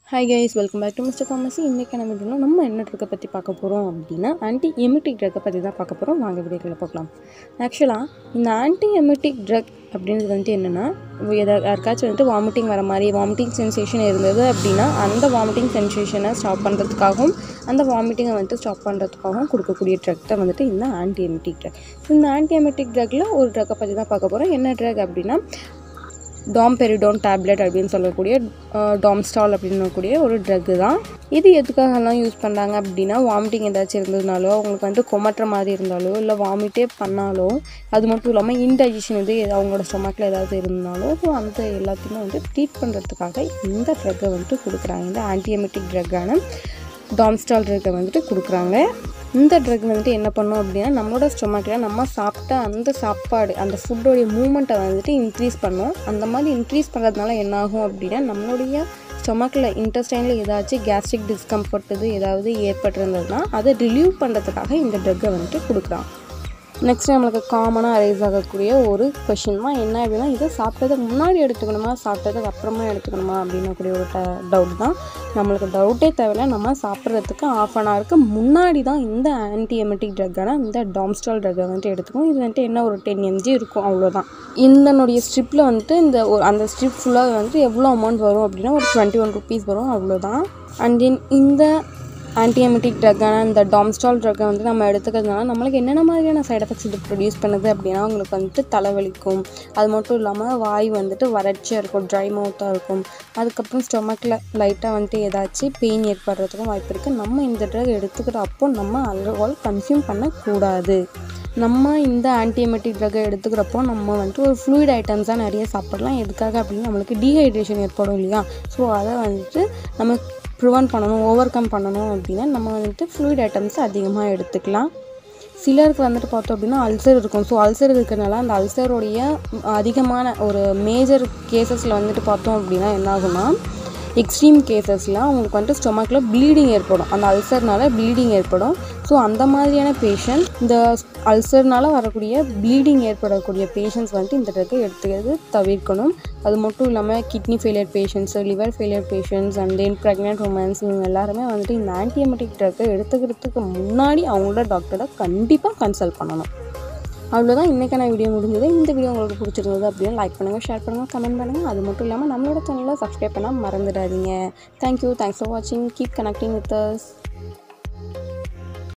hi guys welcome back to mister pharmacy இன்றைக்கி நம்ம வீடியோல நம்ம என்ன ட்ரக்கை பற்றி பார்க்க போகிறோம் அப்படின்னா ஆன்டி எமிட்டிக் ட்ரக்கை பற்றி தான் பார்க்க போகிறோம் வாங்க வீடியோக்களை பார்க்கலாம் ஆக்சுவலாக இந்த ஆன்டி எமிட்டிக் ட்ரக் அப்படின்றது வந்துட்டு என்னென்னா எதா யாருக்காச்சும் வந்துட்டு வாமிட்டிங் வர மாதிரி வாமிட்டிங் சென்சேஷன் இருந்தது அப்படின்னா அந்த வாமிட்டிங் சென்சேஷனை ஸ்டாப் பண்ணுறதுக்காகவும் அந்த வாமிட்டிங்கை வந்துட்டு ஸ்டாப் பண்ணுறதுக்காகவும் கொடுக்கக்கூடிய ட்ரக் தான் வந்துட்டு இந்த ஆன்டி எமிட்டிக் ட்ரக் இந்த ஆன்டி எமிட்டிக் ட்ரக்கில் ஒரு ட்ரக்கை பற்றி தான் பார்க்க போகிறோம் என்ன ட்ரக் அப்படின்னா டாம்பெரிடோன் டேப்லெட் அப்படின்னு சொல்லக்கூடிய டாம்ஸ்டால் அப்படின்னு கூடிய ஒரு ட்ரக்கு தான் இது எதுக்காகலாம் யூஸ் பண்ணுறாங்க அப்படின்னா வாமிட்டிங் ஏதாச்சும் இருந்ததுனாலோ அவங்களுக்கு வந்து கொமட்டுற மாதிரி இருந்தாலோ இல்லை வாமிட்டே பண்ணாலோ அது மட்டும் இல்லாமல் இன்டைஜஷன் இது எதா- அவங்களோட ஸ்டொமக்கில் ஏதாவது இருந்தாலோ ஸோ அந்த எல்லாத்தையுமே வந்து ட்ரீட் பண்ணுறதுக்காக இந்த ட்ரக்கை வந்துட்டு கொடுக்குறாங்க இந்த ஆன்டிஎமெட்டிக் ட்ரக்கான டாம்ஸ்டால் ட்ரக்கை வந்துட்டு கொடுக்குறாங்க இந்த ட்ரக் வந்துட்டு என்ன பண்ணும் அப்படின்னா நம்மளோட ஸ்டொமக்கில் நம்ம சாப்பிட்ட அந்த சாப்பாடு அந்த ஃபுட்டோடைய மூமெண்ட்டை வந்துட்டு இன்க்ரீஸ் பண்ணும் அந்த மாதிரி இன்க்ரீஸ் பண்ணுறதுனால என்ன ஆகும் அப்படின்னா நம்மளுடைய ஸ்டொமக்கில் இன்டெஸ்டைனில் ஏதாச்சும் கேஸ்ட்ரிக் டிஸ்கம்ஃபர்ட் இது ஏதாவது ஏற்பட்டிருந்ததுன்னா அதை ரிலீவ் பண்ணுறதுக்காக இந்த ட்ரக்கை வந்துட்டு கொடுக்குறான் நெக்ஸ்ட் நம்மளுக்கு காமனாக அரைஸ் ஆகக்கூடிய ஒரு கொஷின் தான் என்ன அப்படின்னா இதை சாப்பிட்டதுக்கு முன்னாடி எடுத்துக்கணுமா சாப்பிட்டதுக்கு அப்புறமா எடுத்துக்கணுமா அப்படின்னக்கூடிய ஒரு டவுட் தான் நம்மளுக்கு டவுட்டே தேவையில்ல நம்ம சாப்பிட்றதுக்கு ஆஃப் அன் ஹவருக்கு முன்னாடி தான் இந்த ஆன்டிஎமெட்டிக் ட்ரக்கான இந்த டாம்ஸ்டால் ட்ரக்கை வந்துட்டு எடுத்துக்கணும் இது வந்துட்டு என்ன ஒரு டென் எம்ஜி இருக்கும் அவ்வளோதான் இதனுடைய ஸ்ட்ரிப்பில் வந்துட்டு இந்த ஒரு அந்த ஸ்ட்ரிப் ஃபுல்லாக வந்துட்டு எவ்வளோ அமௌண்ட் வரும் அப்படின்னா ஒரு டுவெண்ட்டி ஒன் ருபீஸ் வரும் அவ்வளோதான் அண்ட் தென் இந்த ஆன்டிஎமெட்டிக் ட்ரக்கான இந்த டாம்ஸ்டால் ட்ரக்கை வந்து நம்ம எடுத்துக்கிறதுனால நம்மளுக்கு என்னென்ன மாதிரியான சைட் எஃபெக்ட்ஸ் இது ப்ரொடியூஸ் பண்ணுது அப்படின்னா உங்களுக்கு வந்துட்டு தலைவலிக்கும் அது மட்டும் இல்லாமல் வாய் வந்துட்டு வறட்சியாக இருக்கும் ட்ரை மவுத்தாக இருக்கும் அதுக்கப்புறம் ஸ்டொமக்கில் லைட்டாக வந்துட்டு ஏதாச்சும் பெயின் ஏற்படுறதுக்கும் வாய்ப்பு இருக்குது நம்ம இந்த ட்ரக் எடுத்துக்கிற அப்போ நம்ம ஆல்கஹால் கன்சியூம் பண்ணக்கூடாது நம்ம இந்த ஆன்டிஎமெட்டிக் ட்ரக்கை எடுத்துக்கிறப்போ நம்ம வந்துட்டு ஒரு ஃப்ளூயிட் ஐட்டம்ஸ் தான் நிறைய சாப்பிடலாம் எதுக்காக அப்படின்னா நம்மளுக்கு டீஹைட்ரேஷன் ஏற்படும் இல்லையா ஸோ அதை வந்துட்டு நம்ம ப்ரிவென்ட் பண்ணணும் ஓவர் கம் பண்ணணும் அப்படின்னா நம்ம வந்துட்டு ஃப்ளூயிட் ஐட்டம்ஸ் அதிகமாக எடுத்துக்கலாம் சிலருக்கு வந்துட்டு பார்த்தோம் அப்படின்னா அல்சர் இருக்கும் ஸோ அல்சர் இருக்கிறனால அந்த அல்சருடைய அதிகமான ஒரு மேஜர் கேசஸில் வந்துட்டு பார்த்தோம் அப்படின்னா என்ன ஆகும்னா எக்ஸ்ட்ரீம் கேசஸில் அவங்களுக்கு வந்துட்டு ஸ்டொமக்கில் ப்ளீடிங் ஏற்படும் அந்த அல்சர்னால ப்ளீடிங் ஏற்படும் ஸோ அந்த மாதிரியான பேஷண்ட் இந்த அல்சர்னால வரக்கூடிய ப்ளீடிங் ஏற்படக்கூடிய பேஷண்ட்ஸ் வந்துட்டு இந்த ட்ரக்கை எடுத்துக்கிறது தவிர்க்கணும் அது மட்டும் இல்லாமல் kidney failure patients liver failure patients and then pregnant womens இவங்க எல்லாருமே வந்துட்டு இந்த ஆன்டிஎமெட்டிக் ட்ரக்கை எடுத்துக்கிறதுக்கு முன்னாடி அவங்களோட டாக்டரை கண்டிப்பாக கன்சல்ட் பண்ணணும் அவ்வளோதான் இன்றைக்கான வீடியோ முடிஞ்சது இந்த வீடியோ உங்களுக்கு பிடிச்சிருந்தது அப்படின்னா லைக் பண்ணுங்கள் ஷேர் பண்ணுங்கள் கமெண்ட் பண்ணுங்கள் அது மட்டும் இல்லாமல் நம்மளோட சேனலை சப்ஸ்கிரைப் பண்ணால் மறந்துடாதீங்க தேங்க்யூ தேங்க்ஸ் ஃபார் வாட்சிங் கீப் கனெக்டிங் வித் அஸ்